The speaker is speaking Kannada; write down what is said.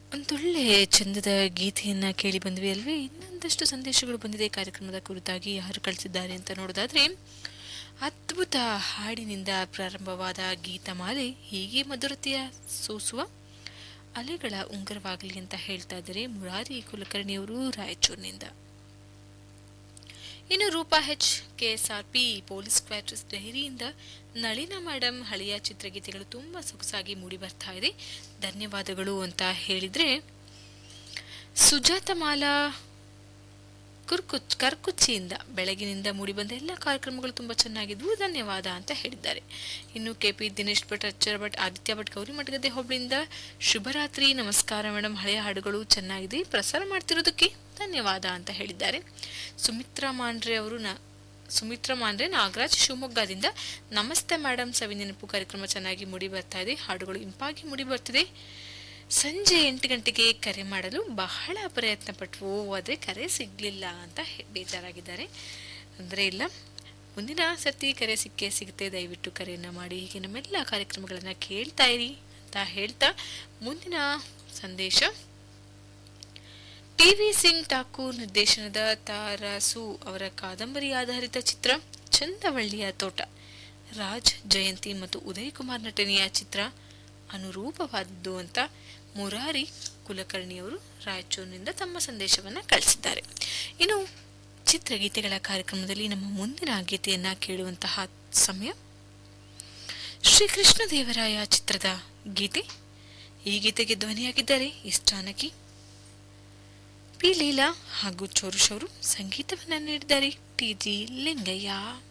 ಒಂದೊಳ್ಳೆ ಚಂದದ ಗೀತೆಯನ್ನ ಕೇಳಿ ಬಂದ್ವಿ ಅಲ್ವೇ ಇನ್ನೊಂದಷ್ಟು ಸಂದೇಶಗಳು ಬಂದಿದೆ ಕಾರ್ಯಕ್ರಮದ ಕುರಿತಾಗಿ ಯಾರು ಕಳಿಸಿದ್ದಾರೆ ಅಂತ ನೋಡೋದಾದ್ರೆ ಅದ್ಭುತ ಹಾಡಿನಿಂದ ಪ್ರಾರಂಭವಾದ ಗೀತಮಾಲೆ ಹೀಗೆ ಮಧುರತೆಯ ಸೂಸುವ ಅಲೆಗಳ ಉಂಗರವಾಗಲಿ ಅಂತ ಹೇಳ್ತಾ ಇದ್ದಾರೆ ಮುರಾರಿ ಕುಲಕರ್ಣಿಯವರು ರಾಯಚೂರಿನಿಂದ ಇನ್ನು Roopa H KSRP police quarters ಡೈರಿಯಿಂದ ನಳಿನ ಮೇಡಮ್ ಹಳೆಯ ಚಿತ್ರಗೀತೆಗಳು ತುಂಬಾ ಸೊಗಸಾಗಿ ಮೂಡಿ ಬರ್ತಾ ಇದೆ ಧನ್ಯವಾದಗಳು ಅಂತ ಹೇಳಿದ್ರೆ ಸುಜಾತ ಮಾಲಾ ಕುರ್ಕುಚ್ ಕರ್ಕುಚ್ಚಿಯಿಂದ ಬೆಳಗಿನಿಂದ ಮೂಡಿಬಂದ ಎಲ್ಲ ಕಾರ್ಯಕ್ರಮಗಳು ತುಂಬಾ ಚೆನ್ನಾಗಿದ್ವು ಧನ್ಯವಾದ ಅಂತ ಹೇಳಿದ್ದಾರೆ ಇನ್ನು ಕೆಪಿ ದಿನೇಶ್ ಭಟ್ ಅಚ್ಚರ ಭಟ್ ಆದಿತ್ಯ ಭಟ್ ಗೌರಿ ಮಠಗದ್ದೆ ಹೋಬಳಿಯಿಂದ ಶುಭರಾತ್ರಿ ನಮಸ್ಕಾರ ಮೇಡಮ್ ಹಳೆಯ ಹಾಡುಗಳು ಚೆನ್ನಾಗಿದೆ ಪ್ರಸಾರ ಮಾಡ್ತಿರೋದಕ್ಕೆ ಧನ್ಯವಾದ ಅಂತ ಹೇಳಿದ್ದಾರೆ ಸುಮಿತ್ರಾ ಮಾಂಡ್ರೆ ಅವರು ನ ಸುಮಿತ್ರಾ ಮಾಂಡ್ರೆ ನಾಗರಾಜ್ ಶಿವಮೊಗ್ಗದಿಂದ ನಮಸ್ತೆ ಮೇಡಮ್ ಸವಿ ನೆನಪು ಕಾರ್ಯಕ್ರಮ ಚೆನ್ನಾಗಿ ಮೂಡಿ ಬರ್ತಾ ಇದೆ ಹಾಡುಗಳು ಇಂಪಾಗಿ ಮೂಡಿ ಬರ್ತಿದೆ ಸಂಜೆ ಎಂಟು ಗಂಟೆಗೆ ಕರೆ ಮಾಡಲು ಬಹಳ ಪ್ರಯತ್ನ ಪಟ್ವು ಆದರೆ ಕರೆ ಸಿಗ್ಲಿಲ್ಲ ಅಂತ ಹೇ- ಬೇಜಾರಾಗಿದ್ದಾರೆ ಅಂದರೆ ಇಲ್ಲ ಮುಂದಿನ ಸರ್ತಿ ಕರೆ ಸಿಕ್ಕೇ ಸಿಗುತ್ತೆ ದಯವಿಟ್ಟು ಕರೆಯನ್ನ ಮಾಡಿ ಹೀಗೆ ನಮ್ಮೆಲ್ಲ ಕಾರ್ಯಕ್ರಮಗಳನ್ನ ಕೇಳ್ತಾ ಇರಿ ಅಂತ ಹೇಳ್ತಾ ಮುಂದಿನ ಸಂದೇಶ ಟಿ ವಿ ಸಿಂಗ್ ಠಾಕೂರ್ ನಿರ್ದೇಶನದ ತಾರಾಸು ಅವರ ಕಾದಂಬರಿ ಆಧಾರಿತ ಚಿತ್ರ ಚಂದವಳ್ಳಿಯ ತೋಟ ರಾಜ್ ಜಯಂತಿ ಮತ್ತು ಉದಯ್ ಕುಮಾರ್ ನಟನೆಯ ಚಿತ್ರ ಅನುರೂಪವಾದದ್ದು ಅಂತ ಮುರಾರಿ ಕುಲಕರ್ಣಿಯವರು ರಾಯಚೂರಿನಿಂದ ತಮ್ಮ ಸಂದೇಶವನ್ನ ಕಳಿಸಿದ್ದಾರೆ ಇನ್ನು ಚಿತ್ರಗೀತೆಗಳ ಕಾರ್ಯಕ್ರಮದಲ್ಲಿ ನಮ್ಮ ಮುಂದಿನ ಗೀತೆಯನ್ನ ಕೇಳುವಂತಹ ಸಮಯ ಶ್ರೀಕೃಷ್ಣ ದೇವರಾಯ ಚಿತ್ರದ ಗೀತೆ ಈ ಗೀತೆಗೆ ಧ್ವನಿಯಾಗಿದ್ದಾರೆ ಎಸ್ ಜಾನಕಿ ಪಿ ಲೀಲಾ ಹಾಗೂ ಚೋರುಷ್ ಅವರು ಸಂಗೀತವನ್ನ ನೀಡಿದ್ದಾರೆ ಟಿ ಜಿ ಲಿಂಗಯ್ಯ